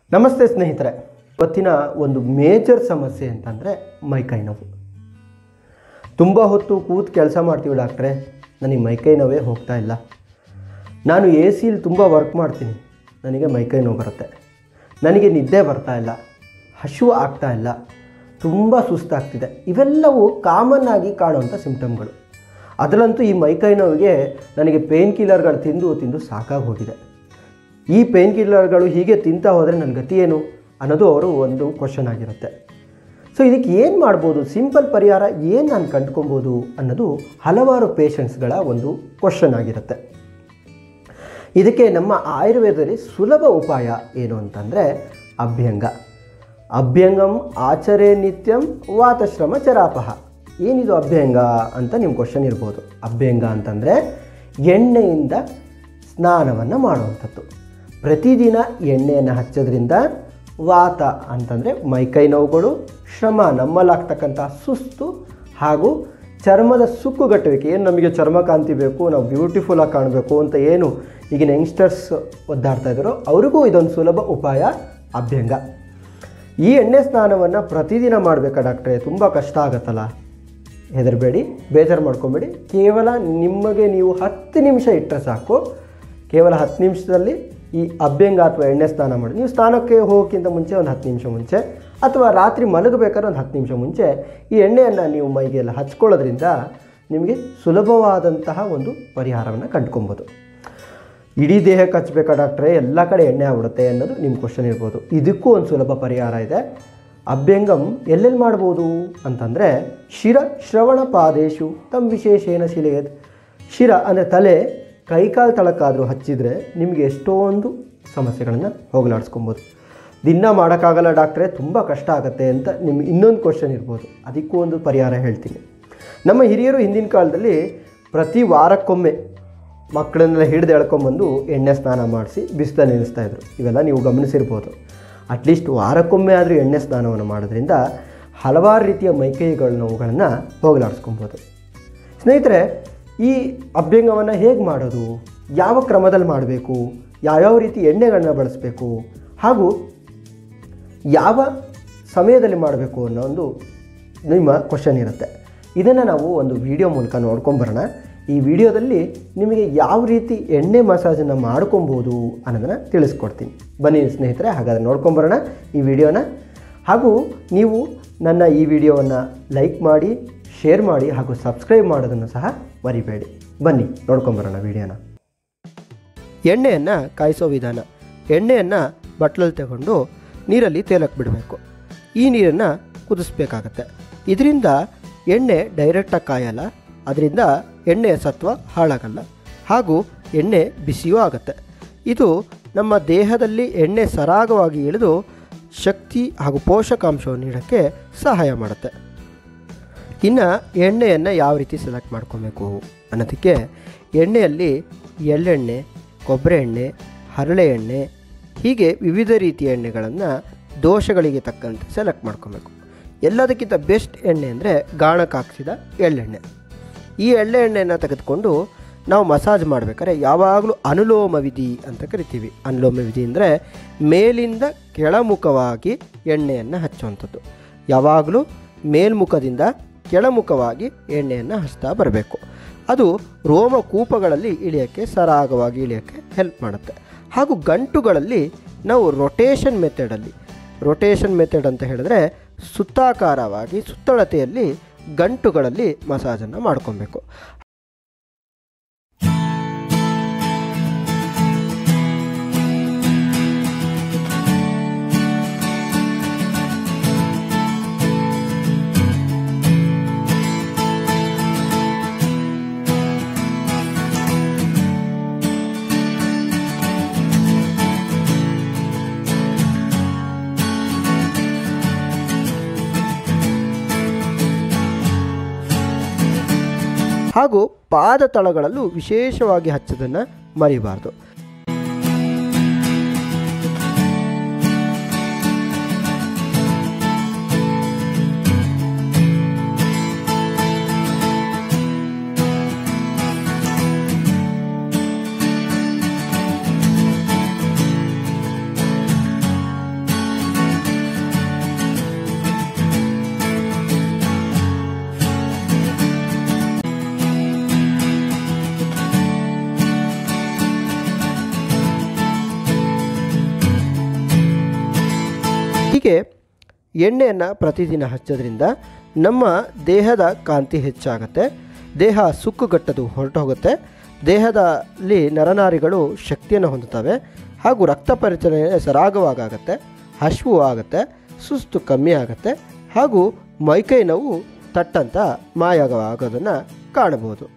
ನಮಸ್ತೆ ಸ್ನೇಹಿತರೆ ಇವತ್ತಿನ ಒಂದು ಮೇಜರ್ ಸಮಸ್ಯೆ ಅಂತಂದರೆ ಮೈಕೈ ನೋವು ತುಂಬ ಹೊತ್ತು ಕೂತು ಕೆಲಸ ಮಾಡ್ತೀವಿ ಡಾಕ್ಟ್ರೆ ನನಗೆ ಮೈಕೈ ನೋವೇ ಹೋಗ್ತಾ ಇಲ್ಲ ನಾನು ಎ ಸಿಲಿ ತುಂಬ ವರ್ಕ್ ಮಾಡ್ತೀನಿ ನನಗೆ ಮೈಕೈ ನೋವು ಬರುತ್ತೆ ನನಗೆ ನಿದ್ದೆ ಬರ್ತಾ ಇಲ್ಲ ಹಸಿವು ಆಗ್ತಾ ಇಲ್ಲ ತುಂಬ ಸುಸ್ತಾಗ್ತಿದೆ ಇವೆಲ್ಲವೂ ಕಾಮನ್ ಆಗಿ ಕಾಣುವಂಥ ಸಿಂಪ್ಟಮ್ಗಳು ಅದರಲ್ಲಂತೂ ಈ ಮೈಕೈ ನೋವಿಗೆ ನನಗೆ ಪೇನ್ ಕಿಲ್ಲರ್ಗಳು ತಿಂದು ತಿಂದು ಸಾಕಾಗಿ ಹೋಗಿದೆ ಈ ಪೇನ್ ಕಿಲ್ಲರ್ಗಳು ಹೀಗೆ ತಿಂತಾ ಹೋದರೆ ನನ್ನ ಗತಿ ಏನು ಅನ್ನೋದು ಅವರು ಒಂದು ಕ್ವಶನ್ ಆಗಿರುತ್ತೆ ಸೊ ಇದಕ್ಕೆ ಏನು ಮಾಡ್ಬೋದು ಸಿಂಪಲ್ ಪರಿಹಾರ ಏನು ನಾನು ಕಂಡುಕೊಬೋದು ಅನ್ನೋದು ಹಲವಾರು ಪೇಷಂಟ್ಸ್ಗಳ ಒಂದು ಕ್ವಶನ್ ಆಗಿರುತ್ತೆ ಇದಕ್ಕೆ ನಮ್ಮ ಆಯುರ್ವೇದದಲ್ಲಿ ಸುಲಭ ಉಪಾಯ ಏನು ಅಂತಂದರೆ ಅಭ್ಯಂಗ ಅಭ್ಯಂಗಂ ಆಚರೇ ನಿತ್ಯಂ ವಾತಶ್ರಮ ಚರಾಪಹ ಏನಿದು ಅಭ್ಯಂಗ ಅಂತ ನಿಮ್ಮ ಕ್ವಶನ್ ಇರ್ಬೋದು ಅಭ್ಯಂಗ ಅಂತಂದರೆ ಎಣ್ಣೆಯಿಂದ ಸ್ನಾನವನ್ನು ಮಾಡುವಂಥದ್ದು ಪ್ರತಿದಿನ ಎಣ್ಣೆಯನ್ನು ಹಚ್ಚೋದ್ರಿಂದ ವಾತ ಅಂತಂದರೆ ಮೈಕೈ ನೋವುಗಳು ಶ್ರಮ ನಮ್ಮಲ್ಲಾಗ್ತಕ್ಕಂಥ ಸುಸ್ತು ಹಾಗೂ ಚರ್ಮದ ಸುಕ್ಕುಗಟ್ಟುವಿಕೆ ಏನು ನಮಗೆ ಚರ್ಮಕಾಂತಿ ಬೇಕು ನಾವು ಬ್ಯೂಟಿಫುಲ್ಲಾಗಿ ಕಾಣಬೇಕು ಅಂತ ಏನು ಈಗಿನ ಯಂಗ್ಸ್ಟರ್ಸ್ ಒದ್ದಾಡ್ತಾ ಇದ್ದಾರೋ ಅವ್ರಿಗೂ ಇದೊಂದು ಸುಲಭ ಉಪಾಯ ಅಭ್ಯಂಗ ಈ ಎಣ್ಣೆ ಸ್ನಾನವನ್ನು ಪ್ರತಿದಿನ ಮಾಡಬೇಕಾ ಡಾಕ್ಟ್ರೆ ತುಂಬ ಕಷ್ಟ ಆಗತ್ತಲ್ಲ ಹೆದರಬೇಡಿ ಬೇಜಾರು ಮಾಡ್ಕೊಬೇಡಿ ಕೇವಲ ನಿಮಗೆ ನೀವು ಹತ್ತು ನಿಮಿಷ ಇಟ್ಟರೆ ಸಾಕು ಕೇವಲ ಹತ್ತು ನಿಮಿಷದಲ್ಲಿ ಈ ಅಭ್ಯಂಗ ಅಥವಾ ಎಣ್ಣೆ ಸ್ನಾನ ಮಾಡಿ ನೀವು ಸ್ನಾನಕ್ಕೆ ಹೋಗೋಕ್ಕಿಂತ ಮುಂಚೆ ಒಂದು ಹತ್ತು ನಿಮಿಷ ಮುಂಚೆ ಅಥವಾ ರಾತ್ರಿ ಮಲಗಬೇಕಾದ್ರೆ ಒಂದು ಹತ್ತು ನಿಮಿಷ ಮುಂಚೆ ಈ ಎಣ್ಣೆಯನ್ನು ನೀವು ಮೈಗೆಲ್ಲ ಹಚ್ಕೊಳ್ಳೋದ್ರಿಂದ ನಿಮಗೆ ಸುಲಭವಾದಂತಹ ಒಂದು ಪರಿಹಾರವನ್ನು ಕಂಡುಕೊಬೋದು ಇಡೀ ದೇಹಕ್ಕೆ ಹಚ್ಚಬೇಕಾ ಡಾಕ್ಟ್ರೆ ಎಲ್ಲ ಕಡೆ ಎಣ್ಣೆ ಆಗ್ಬಿಡುತ್ತೆ ಅನ್ನೋದು ನಿಮ್ಮ ಕ್ವಶನ್ ಇರ್ಬೋದು ಇದಕ್ಕೂ ಒಂದು ಸುಲಭ ಪರಿಹಾರ ಇದೆ ಅಭ್ಯಂಗಂ ಎಲ್ಲೆಲ್ಲಿ ಮಾಡ್ಬೋದು ಅಂತಂದರೆ ಶಿರ ಶ್ರವಣ ಪಾದೇಶು ತಮ್ಮ ವಿಶೇಷೇನ ಶಿಲೆಯದ್ ಶಿರ ಅಂದರೆ ತಲೆ ಕೈಕಾಲು ತಳಕ್ಕಾದರೂ ಹಚ್ಚಿದರೆ ನಿಮಗೆ ಎಷ್ಟೊಂದು ಸಮಸ್ಯೆಗಳನ್ನು ಹೋಗಲಾಡಿಸ್ಕೊಬೋದು ದಿನ ಮಾಡೋಕ್ಕಾಗಲ್ಲ ಡಾಕ್ಟ್ರೆ ತುಂಬ ಕಷ್ಟ ಆಗುತ್ತೆ ಅಂತ ನಿಮ್ಗೆ ಇನ್ನೊಂದು ಕ್ವಶನ್ ಇರ್ಬೋದು ಅದಕ್ಕೂ ಒಂದು ಪರಿಹಾರ ಹೇಳ್ತೀನಿ ನಮ್ಮ ಹಿರಿಯರು ಹಿಂದಿನ ಕಾಲದಲ್ಲಿ ಪ್ರತಿ ವಾರಕ್ಕೊಮ್ಮೆ ಮಕ್ಕಳನ್ನೆಲ್ಲ ಹಿಡಿದು ಎಳ್ಕೊಂಬಂದು ಎಣ್ಣೆ ಸ್ನಾನ ಮಾಡಿಸಿ ಬಿಸಿಲಲ್ಲಿ ನಿಲ್ಲಿಸ್ತಾಯಿದ್ರು ಇವೆಲ್ಲ ನೀವು ಗಮನಿಸಿರ್ಬೋದು ಅಟ್ಲೀಸ್ಟ್ ವಾರಕ್ಕೊಮ್ಮೆ ಆದರೂ ಎಣ್ಣೆ ಸ್ನಾನವನ್ನು ಮಾಡೋದ್ರಿಂದ ಹಲವಾರು ರೀತಿಯ ಮೈಕೈಗಳ ನೋವುಗಳನ್ನು ಹೋಗಲಾಡಿಸ್ಕೊಬೋದು ಸ್ನೇಹಿತರೆ ಈ ಅಭ್ಯಂಗವನ್ನು ಹೇಗೆ ಮಾಡೋದು ಯಾವ ಕ್ರಮದಲ್ಲಿ ಮಾಡಬೇಕು ಯಾವ್ಯಾವ ರೀತಿ ಎಣ್ಣೆಗಳನ್ನ ಬಳಸಬೇಕು ಹಾಗೂ ಯಾವ ಸಮಯದಲ್ಲಿ ಮಾಡಬೇಕು ಅನ್ನೋ ಒಂದು ನಿಮ್ಮ ಕ್ವಶನ್ ಇರುತ್ತೆ ಇದನ್ನು ನಾವು ಒಂದು ವಿಡಿಯೋ ಮೂಲಕ ನೋಡ್ಕೊಂಬರೋಣ ಈ ವಿಡಿಯೋದಲ್ಲಿ ನಿಮಗೆ ಯಾವ ರೀತಿ ಎಣ್ಣೆ ಮಸಾಜನ್ನು ಮಾಡ್ಕೊಬೋದು ಅನ್ನೋದನ್ನು ತಿಳಿಸ್ಕೊಡ್ತೀನಿ ಬನ್ನಿ ಸ್ನೇಹಿತರೆ ಹಾಗಾದರೆ ನೋಡ್ಕೊಂಬರೋಣ ಈ ವಿಡಿಯೋನ ಹಾಗೂ ನೀವು ನನ್ನ ಈ ವಿಡಿಯೋವನ್ನು ಲೈಕ್ ಮಾಡಿ ಶೇರ್ ಮಾಡಿ ಹಾಗೂ ಸಬ್ಸ್ಕ್ರೈಬ್ ಮಾಡೋದನ್ನು ಸಹ ಮರಿಬೇಡಿ ಬನ್ನಿ ನೋಡ್ಕೊಂಬರೋಣ ವಿಡಿಯೋನ ಎಣ್ಣೆಯನ್ನು ಕಾಯಿಸೋ ವಿಧಾನ ಎಣ್ಣೆಯನ್ನು ಬಟ್ಲಲ್ಲಿ ತಗೊಂಡು ನೀರಲ್ಲಿ ತೇಲಕ್ಕೆ ಬಿಡಬೇಕು ಈ ನೀರನ್ನು ಕುದಿಸ್ಬೇಕಾಗತ್ತೆ ಇದರಿಂದ ಎಣ್ಣೆ ಡೈರೆಕ್ಟಾಗಿ ಕಾಯಲ್ಲ ಅದರಿಂದ ಎಣ್ಣೆಯ ಸತ್ವ ಹಾಳಾಗಲ್ಲ ಹಾಗೂ ಎಣ್ಣೆ ಬಿಸಿಯೂ ಆಗುತ್ತೆ ಇದು ನಮ್ಮ ದೇಹದಲ್ಲಿ ಎಣ್ಣೆ ಸರಾಗವಾಗಿ ಇಳಿದು ಶಕ್ತಿ ಹಾಗೂ ಪೋಷಕಾಂಶವನ್ನು ನೀಡೋಕ್ಕೆ ಸಹಾಯ ಮಾಡುತ್ತೆ ಇನ್ನು ಎಣ್ಣೆಯನ್ನು ಯಾವ ರೀತಿ ಸೆಲೆಕ್ಟ್ ಮಾಡ್ಕೊಬೇಕು ಅನ್ನೋದಕ್ಕೆ ಎಣ್ಣೆಯಲ್ಲಿ ಎಳ್ಳೆಣ್ಣೆ ಕೊಬ್ಬರಿ ಎಣ್ಣೆ ಹರಳೆ ಎಣ್ಣೆ ಹೀಗೆ ವಿವಿಧ ರೀತಿಯ ಎಣ್ಣೆಗಳನ್ನು ದೋಷಗಳಿಗೆ ತಕ್ಕಂತೆ ಸೆಲೆಕ್ಟ್ ಮಾಡ್ಕೊಬೇಕು ಎಲ್ಲದಕ್ಕಿಂತ ಬೆಸ್ಟ್ ಎಣ್ಣೆ ಅಂದರೆ ಗಾಣಕ್ಕೆ ಹಾಕ್ಸಿದ ಎಳ್ಳೆಣ್ಣೆ ಈ ಎಳ್ಳೆ ಎಣ್ಣೆಯನ್ನು ತೆಗೆದುಕೊಂಡು ನಾವು ಮಸಾಜ್ ಮಾಡಬೇಕಾದ್ರೆ ಯಾವಾಗಲೂ ಅನುಲೋಮ ವಿಧಿ ಅಂತ ಕರಿತೀವಿ ಅನುಲೋಮ ವಿಧಿ ಅಂದರೆ ಮೇಲಿಂದ ಕೆಳಮುಖವಾಗಿ ಎಣ್ಣೆಯನ್ನು ಹಚ್ಚುವಂಥದ್ದು ಯಾವಾಗಲೂ ಮೇಲ್ಮುಖದಿಂದ ಕೆಳಮುಖವಾಗಿ ಎಣ್ಣೆಯನ್ನು ಹಚ್ತಾ ಬರಬೇಕು ಅದು ರೋಮಕೂಪಗಳಲ್ಲಿ ಇಳಿಯೋಕ್ಕೆ ಸರಾಗವಾಗಿ ಇಳಿಯೋಕ್ಕೆ ಹೆಲ್ಪ್ ಮಾಡುತ್ತೆ ಹಾಗೂ ಗಂಟುಗಳಲ್ಲಿ ನಾವು ರೊಟೇಷನ್ ಮೆಥಡಲ್ಲಿ ರೊಟೇಷನ್ ಮೆಥಡ್ ಅಂತ ಹೇಳಿದ್ರೆ ಸುತ್ತಾಕಾರವಾಗಿ ಸುತ್ತಳತೆಯಲ್ಲಿ ಗಂಟುಗಳಲ್ಲಿ ಮಸಾಜನ್ನು ಮಾಡ್ಕೊಬೇಕು ಹಾಗೂ ಪಾದ ತಳಗಳಲ್ಲೂ ವಿಶೇಷವಾಗಿ ಹಚ್ಚೋದನ್ನು ಮರಿಬಾರ್ದು ಹೀಗೆ ಎಣ್ಣೆಯನ್ನು ಪ್ರತಿದಿನ ಹಚ್ಚೋದ್ರಿಂದ ನಮ್ಮ ದೇಹದ ಕಾಂತಿ ಹೆಚ್ಚಾಗುತ್ತೆ ದೇಹ ಸುಕ್ಕುಗಟ್ಟದು ಹೊರಟು ಹೋಗುತ್ತೆ ದೇಹದಲ್ಲಿ ನರನಾರಿಗಳು ಶಕ್ತಿಯನ್ನು ಹೊಂದುತ್ತವೆ ಹಾಗೂ ರಕ್ತ ಪರಿಚಲನೆ ಸರಾಗವಾಗುತ್ತೆ ಹಶ್ವು ಆಗುತ್ತೆ ಸುಸ್ತು ಕಮ್ಮಿ ಆಗುತ್ತೆ ಹಾಗೂ ಮೈಕೈ ನೋವು ತಟ್ಟಂತ ಮಾಯವಾಗೋದನ್ನು ಕಾಣಬಹುದು